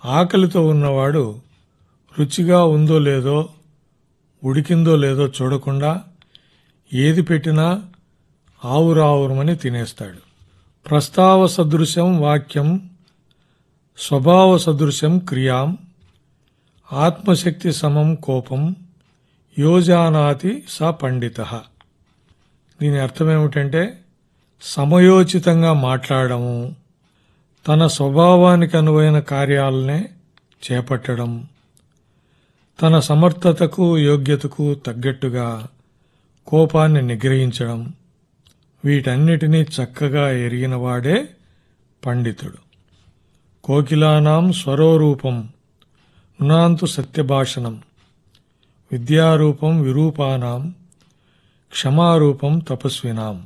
ఆకలితో ఉన్నవాడు రుచిగా ఉందో లేదో ఉడికిందో లేదో చూడకుండా ఏది పెట్టినా ఆవురావురమని తినేస్తాడు ప్రస్తావ సదృశం వాక్యం స్వభావ సదృశం క్రియాం ఆత్మశక్తి సమం కోపం యోజానాతి స పండిత దీని అర్థం ఏమిటంటే సమయోచితంగా మాట్లాడము తన స్వభావానికి అనువైన కార్యాలనే చేపట్టడం తన సమర్థతకు యోగ్యతకు తగ్గట్టుగా కోపాన్ని నిగ్రహించడం వీటన్నిటినీ చక్కగా ఎరిగినవాడే పండితుడు కోకిలానాం స్వరోరూపం నునాంతు సత్యభాషణం విద్యారూపం విరూపానాం క్షమారూపం తపస్వినాం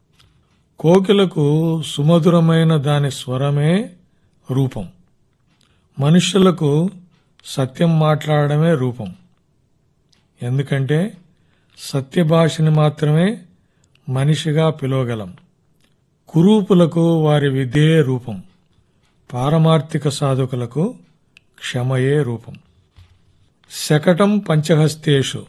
కోకిలకు సుమధురమైన దాని స్వరమే రూపం మనుష్యులకు సత్యం మాట్లాడమే రూపం ఎందుకంటే సత్యభాషని మాత్రమే మనిషిగా పిలవగలం కురూపులకు వారి విద్యే రూపం పారమార్థిక సాధకులకు క్షమయే రూపం శకటం పంచహస్తేషు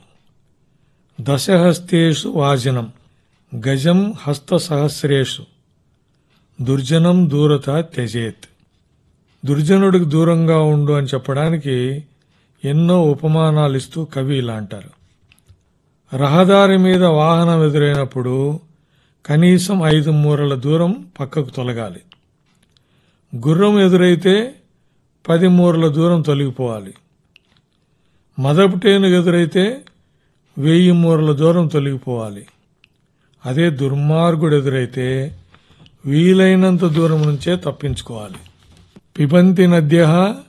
దశహస్తేషు వాజనం గజం హస్తసహస్రేషు దుర్జనం దూరత త్యజేత్ దుర్జనుడికి దూరంగా ఉండు అని చెప్పడానికి ఎన్నో ఉపమానాలు ఇస్తూ కవి ఇలా అంటారు రహదారి మీద వాహనం ఎదురైనప్పుడు కనీసం ఐదు మూరల దూరం పక్కకు తొలగాలి గుర్రం ఎదురైతే పది మూరల దూరం తొలగిపోవాలి మదపుటేను ఎదురైతే వెయ్యి మూరల దూరం తొలగిపోవాలి అదే దుర్మార్గుడు ఎదురైతే వీలైనంత దూరం నుంచే తప్పించుకోవాలి పిబంతి నద్య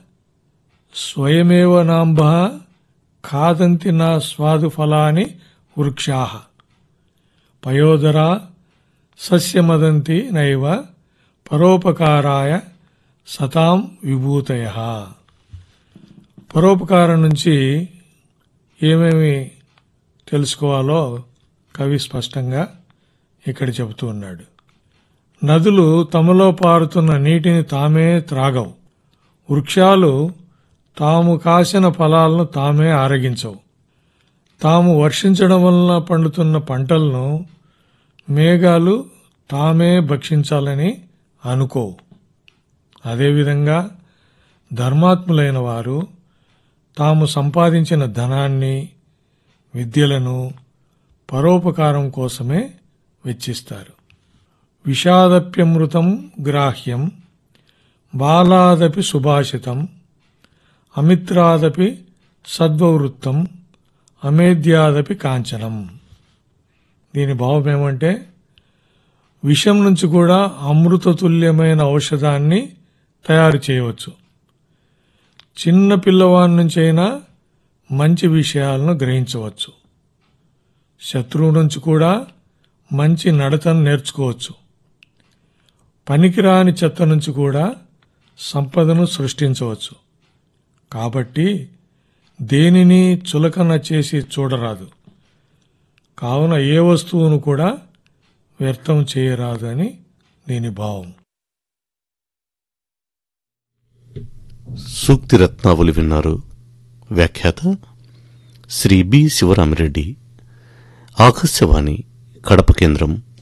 స్వయమేవ నాంబ ఖాదంతి నా స్వాదు ఫలాని వృక్షా పయోదరా సస్యమదంతి నైవ పరోపకారాయ సతాం విభూతయ పరోపకారం నుంచి ఏమేమి తెలుసుకోవాలో కవి స్పష్టంగా ఇక్కడ చెబుతూ ఉన్నాడు నదులు తమలో పారుతున్న నీటిని తామే త్రాగవు వృక్షాలు తాము కాసిన ఫలాలను తామే ఆరగించవు తాము వర్షించడం వలన పండుతున్న పంటలను మేఘాలు తామే భక్షించాలని అనుకోవు అదేవిధంగా ధర్మాత్ములైన వారు తాము సంపాదించిన ధనాన్ని విద్యలను పరోపకారం కోసమే వెచ్చిస్తారు విషాదప్యమృతం గ్రాహ్యం బాలాదపి సుభాషితం అమిత్రాదపి సద్వవృత్తం అమేద్యాదపి కాంచనం దీని భావం ఏమంటే విషం నుంచి కూడా అమృతతుల్యమైన ఔషధాన్ని తయారు చేయవచ్చు చిన్న పిల్లవాడి నుంచైనా మంచి విషయాలను గ్రహించవచ్చు శత్రువు నుంచి కూడా మంచి నడతను నేర్చుకోవచ్చు పనికిరాని చెత్త నుంచి కూడా సంపదను సృష్టించవచ్చు కాబట్టి దేనిని చులకన చేసి చూడరాదు కావున ఏ వస్తువును కూడా వ్యర్థం చేయరాదు అని దీని భావం సూక్తి రత్నావళి విన్నారు వ్యాఖ్యాత శ్రీ బి శివరామిరెడ్డి ఆకాశవాణి కడప కేంద్రం